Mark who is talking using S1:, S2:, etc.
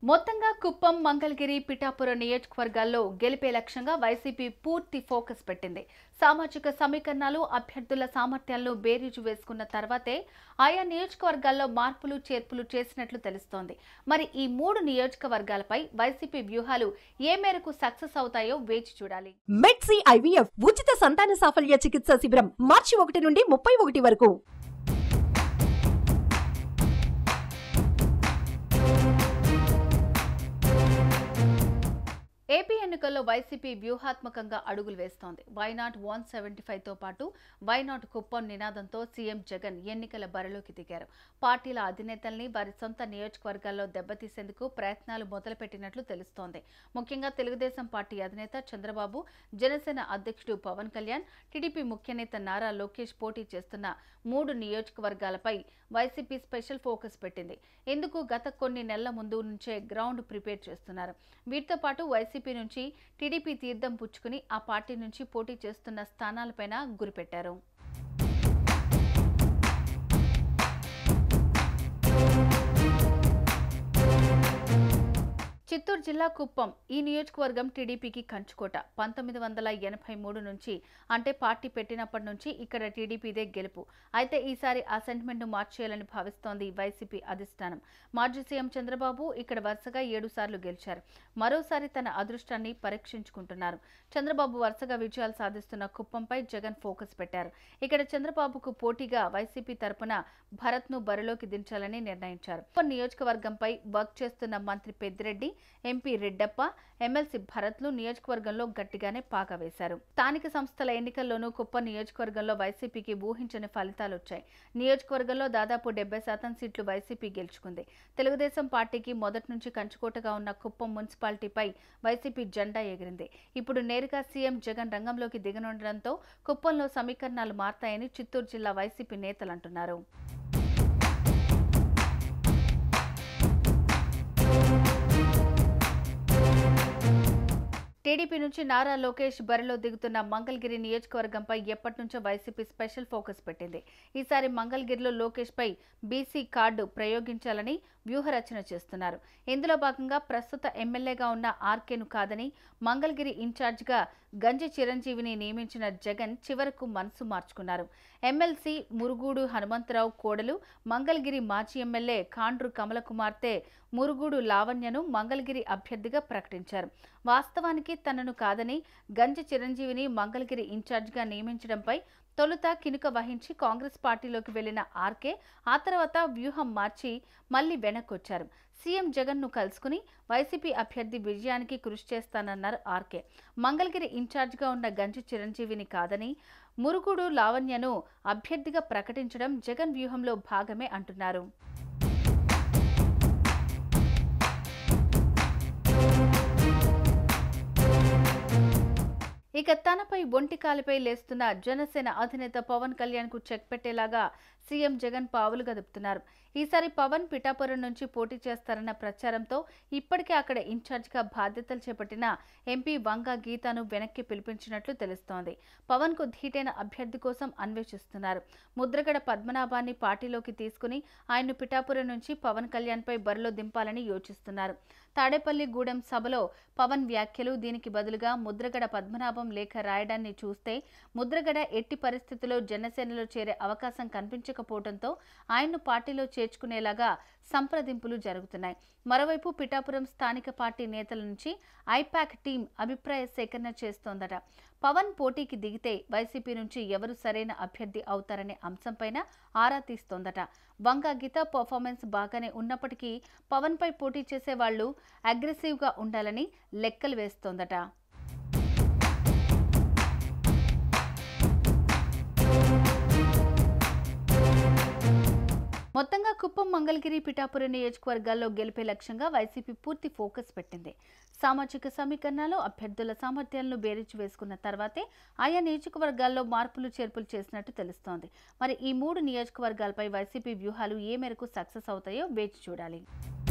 S1: మొత్తంగా కుప్పం మంగళగిరి పిఠాపురం నియోజకవర్గాల్లో గెలిపే లక్ష్యంగా వైసీపీ పూర్తి ఫోకస్ పెట్టింది సామాజిక సమీకరణాలు అభ్యర్థుల సామర్థ్యాలను బేరీజు వేసుకున్న తర్వాతే ఆయా నియోజకవర్గాల్లో మార్పులు చేర్పులు చేసినట్లు తెలుస్తోంది మరి ఈ మూడు నియోజకవర్గాలపై వైసీపీ వ్యూహాలు ఏ మేరకు సక్సెస్ అవుతాయో వేచి చూడాలి
S2: మెడ్సీ ఐవీఎఫ్ ఉచిత సంతాన సాఫల్య చికిత్స శిబిరం మార్చి ఒకటి నుండి ముప్పై ఒకటి వరకు
S1: ఏపీ ఎన్నికల్లో వైసీపీ వ్యూహాత్మకంగా అడుగులు వేస్తోంది వైనాట్ వన్ సెవెంటీ ఫైవ్తో పాటు వైనాట్ కుప్పం నినాదంతో సీఎం జగన్ ఎన్నికల బరిలోకి దిగారు పార్టీల అధినేతల్ని వారి సొంత నియోజకవర్గాల్లో దెబ్బతీసేందుకు ప్రయత్నాలు మొదలుపెట్టినట్లు తెలుస్తోంది ముఖ్యంగా తెలుగుదేశం పార్టీ అధినేత చంద్రబాబు జనసేన అధ్యక్షుడు పవన్ కళ్యాణ్ టీడీపీ ముఖ్య నేత నారా లోకేష్ పోటీ చేస్తున్న మూడు నియోజకవర్గాలపై వైసీపీ స్పెషల్ ఫోకస్ పెట్టింది ఇందుకు గత కొన్ని నెలల ముందు నుంచే గ్రౌండ్ ప్రిపేర్ చేస్తున్నారు వీటితో పాటు వైసీపీ నుంచి టీడీపీ తీర్థం పుచ్చుకుని ఆ పార్టీ నుంచి పోటీ చేస్తున్న స్థానాలపైన గురిపెట్టారు చిత్తూరు జిల్లా కుప్పం ఈ నియోజకవర్గం టీడీపీకి కంచుకోట పంతొమ్మిది వందల ఎనభై మూడు నుంచి అంటే పార్టీ పెట్టినప్పటి నుంచి ఇక్కడ టీడీపీదే గెలుపు అయితే ఈసారి ఆ సెంటిమెంట్ మార్చేయాలని భావిస్తోంది వైసీపీ అధిష్టానం మాజీ సీఎం చంద్రబాబు ఇక్కడ వరుసగా ఏడు సార్లు గెలిచారు మరోసారి తన అదృష్టాన్ని పరీక్షించుకుంటున్నారు చంద్రబాబు వరుసగా విజయాలు సాధిస్తున్న కుప్పంపై జగన్ ఫోకస్ పెట్టారు ఇక్కడ చంద్రబాబుకు పోటీగా వైసీపీ తరపున భరత్ను బరిలోకి దించాలని నిర్ణయించారు కుప్పం నియోజకవర్గంపై వర్క్ చేస్తున్న మంత్రి పెద్దిరెడ్డి ఎంపీ రెడ్డప్ప ఎమ్మెల్సీ భరత్లు నియోజకవర్గంలో గట్టిగానే పాక వేశారు స్థానిక సంస్థల ఎన్నికల్లోనూ కుప్పం నియోజకవర్గంలో వైసీపీకి ఊహించని ఫలితాలు వచ్చాయి నియోజకవర్గంలో దాదాపు డెబ్బై శాతం సీట్లు వైసీపీ గెలుచుకుంది తెలుగుదేశం పార్టీకి మొదటి నుంచి కంచుకోటగా ఉన్న కుప్పం మున్సిపాలిటీపై వైసీపీ జెండా ఎగిరింది ఇప్పుడు నేరుగా సీఎం జగన్ రంగంలోకి దిగనుండడంతో కుప్పంలో సమీకరణాలు మారతాయని చిత్తూరు జిల్లా వైసీపీ నేతలు అంటున్నారు టీడీపీ నుంచి నారా లోకేష్ బరిలో దిగుతున్న మంగళగిరి నియోజకవర్గంపై ఎప్పటి నుంచో వైసీపీ స్పెషల్ ఫోకస్ పెట్టింది ఈసారి మంగళగిరిలో లోకేష్ పై బీసీ కార్డు ప్రయోగించాలని వ్యూహరచన చేస్తున్నారు ఇందులో భాగంగా ప్రస్తుత ఎమ్మెల్యేగా ఉన్న ఆర్కేను కాదని మంగళగిరి ఇన్ఛార్జిగా గంజి చిరంజీవిని నియమించిన జగన్ చివరకు మనసు మార్చుకున్నారు ఎమ్మెల్సీ మురుగుడు హనుమంతరావు కోడలు మంగళగిరి మాజీ ఎమ్మెల్యే కాండ్రు కమల కుమార్తె మురుగుడు లావణ్యను మంగళగిరి అభ్యర్థిగా ప్రకటించారు వాస్తవానికి తనను కాదని గంజి చిరంజీవిని మంగళగిరి ఇన్ఛార్జిగా నియమించడంపై తొలుత కినుక వహించి కాంగ్రెస్ పార్టీలోకి వెళ్లిన ఆర్కే ఆ తర్వాత వ్యూహం మార్చి మళ్లీ వెనక్కొచ్చారు సీఎం జగన్ను కలుసుకుని వైసీపీ అభ్యర్థి విజయానికి కృషి చేస్తానన్నారు ఆర్కే మంగళగిరి ఇన్ఛార్జిగా ఉన్న గంజి చిరంజీవిని కాదని మురుగుడు లావణ్యను అభ్యర్థిగా ప్రకటించడం జగన్ వ్యూహంలో భాగమే అంటున్నారు ఇక తనపై ఒంటి కాలిపై లేస్తున్న జనసేన అధినేత పవన్ కళ్యాణ్ కు చెక్ పెట్టేలాగా సీఎం జగన్ పావులు గదుపుతున్నారు ఈసారి పవన్ పిఠాపురం నుంచి పోటీ చేస్తారన్న ప్రచారంతో ఇప్పటికే అక్కడ ఇన్ఛార్జిగా బాధ్యతలు చేపట్టిన ఎంపీ వంగ గీతను వెనక్కి పిలిపించినట్లు తెలుస్తోంది పవన్ కు ధీటైన అభ్యర్థి కోసం అన్వేషిస్తున్నారు ముద్రగడ పద్మనాభాన్ని పార్టీలోకి తీసుకుని ఆయన్ను పిఠాపురం నుంచి పవన్ కళ్యాణ్ పై బరిలో దింపాలని యోచిస్తున్నారు తాడేపల్లి గూడెం సభలో పవన్ వ్యాఖ్యలు దీనికి బదులుగా ముద్రగడ పద్మనాభం లేఖ రాయడాన్ని చూస్తే ముద్రగడ ఎట్టి పరిస్థితుల్లో జనసేనలో చేరే అవకాశం కనిపించకపోవడంతో ఆయన్ను పార్టీలో చేర్చుకునేలాగా సంప్రదింపులు జరుగుతున్నాయి మరోవైపు పిఠాపురం స్థానిక పార్టీ నేతల నుంచి ఐపాక్ టీం అభిప్రాయ సేకరణ చేస్తోందట పవన్ పోటీకి దిగితే వైసీపీ నుంచి ఎవరు సరైన అభ్యర్థి అవుతారనే అంశంపైన ఆరా తీస్తోందట వంగ గీత పర్ఫార్మెన్స్ బాగానే ఉన్నప్పటికీ పవన్పై పోటీ చేసే వాళ్ళు అగ్రెసివ్గా ఉండాలని లెక్కలు వేస్తోందట మొత్తంగా కుప్పం మంగళగిరి పిఠాపురం నియోజకవర్గాల్లో గెలిపే లక్ష్యంగా వైసీపీ పూర్తి ఫోకస్ పెట్టింది సామాజిక సమీకరణలో అభ్యర్థుల సామర్థ్యాలను బేరీజు వేసుకున్న తర్వాతే ఆయా నియోజకవర్గాల్లో మార్పులు చేర్పులు చేసినట్టు తెలుస్తోంది మరి ఈ మూడు నియోజకవర్గాలపై వైసీపీ వ్యూహాలు ఏ మేరకు సక్సెస్ అవుతాయో వేచి చూడాలి